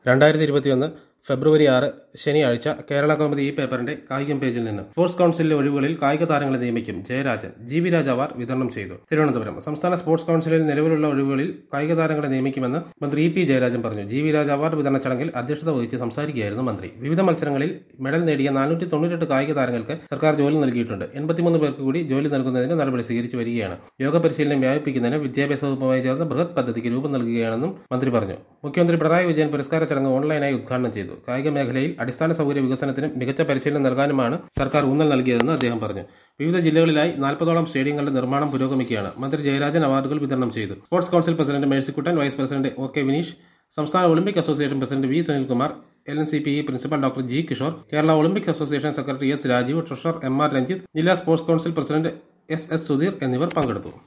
രണ്ടായിരത്തി ഇരുപത്തിയൊന്ന് ഫെബ്രുവരി ആറ് ശനിയാഴ്ച കേരള കൗമുദി ഈ പേപ്പറിന്റെ കായികം പേജിൽ നിന്ന് സ്പോർട്സ് കൌൺസിലിലെ ഒഴിവുകളിൽ കായിക താരങ്ങളെ നിയമിക്കും Jayarajan G V Raja award വിതരണം ചെയ്തു തിരുവനന്തപുരം സംസ്ഥാന സ്പോർട്സ് കൌൺസിലിൽ നിലവിലുള്ള ഒഴിവുകളിൽ കായിക താരങ്ങളെ നിയമിക്കുമെന്ന് മന്ത്രി ഇ പി ജയരാജൻ പറഞ്ഞു ജി വി രാജ അവാർഡ് വിതരണ ചടങ്ങിൽ അധ്യക്ഷത വഹിച്ച് സംസാരിക്കുകയായിരുന്നു മന്ത്രി വിവിധ മത്സരങ്ങളിൽ മെഡൽ നേടിയ നാനൂറ്റി തൊണ്ണൂറ്റെട്ട് കായിക താരങ്ങൾക്ക് സർക്കാർ ജോലി നൽകിയിട്ടുണ്ട് എൺപത്തിമൂന്ന് പേർക്ക് കൂടി ജോലി നൽകുന്നതിന് നടപടി സ്വീകരിച്ചു വരികയാണ് യോഗ പരിശീലനം വ്യാപിപ്പിക്കുന്നതിന് വിദ്യാഭ്യാസ വകുപ്പുമായി ചേർന്ന് ബൃഹത് പദ്ധതിക്ക് രൂപം നൽകുകയാണെന്നും മന്ത്രി പറഞ്ഞു മുഖ്യമന്ത്രി പിണറായി വിജയൻ പുരസ്കാര ചടങ്ങ് ഓൺലൈനായി ഉദ്ഘാടനം ചെയ്തു കായിക മേഖലയിൽ അടിസ്ഥാന സൗകര്യ വികസനത്തിനും മികച്ച പരിശീലനം നൽകാനുമാണ് സർക്കാർ ഊന്നൽ നൽകിയതെന്ന് അദ്ദേഹം പറഞ്ഞു വിവിധ ജില്ലകളിലായി നാൽപ്പതോളം സ്റ്റേഡിയങ്ങളുടെ നിർമ്മാണം പുരോഗമിക്കുകയാണ് മന്ത്രി ജയരാജൻ അവാർഡുകൾ വിതരണം ചെയ്തു sports council president Mercykuttan vice president O K Vineesh സംസ്ഥാന Olympic association president V Sunilkumar L N C P E principal doctor G Kishore Kerala Olympic association secretary S Rajeev treasurer M R Ranjith ജില്ലാ sports council president S S Sudheer എന്നിവർ പങ്കെടുത്തു